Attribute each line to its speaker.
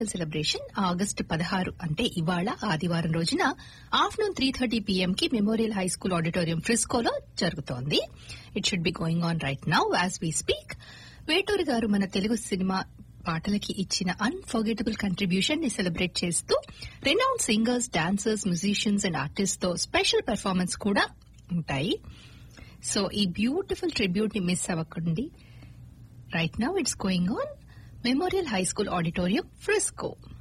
Speaker 1: celebration August పదహారు అంటే ఇవాళ ఆదివారం రోజున ఆఫ్టర్నూన్ త్రీ థర్టీ పిఎం కి మెమోరియల్ హై స్కూల్ ఆడిటోరియం ఫ్రిస్కోలో జరుగుతోంది it should be going on right now as we speak Veturi గారు మన తెలుగు సినిమా పాటలకి ఇచ్చిన అన్ఫర్గెటబుల్ కంట్రిబ్యూషన్ ని సెలబ్రేట్ చేస్తూ renowned singers dancers musicians and artist తో స్పెషల్ పెర్ఫార్మెన్స్ కూడా ఉంటాయి సో ఈ బ్యూటిఫుల్ ట్రిబ్యూట్ ని మిస్ అవ్వకండి right now it's going on memorial high school auditorium Frisco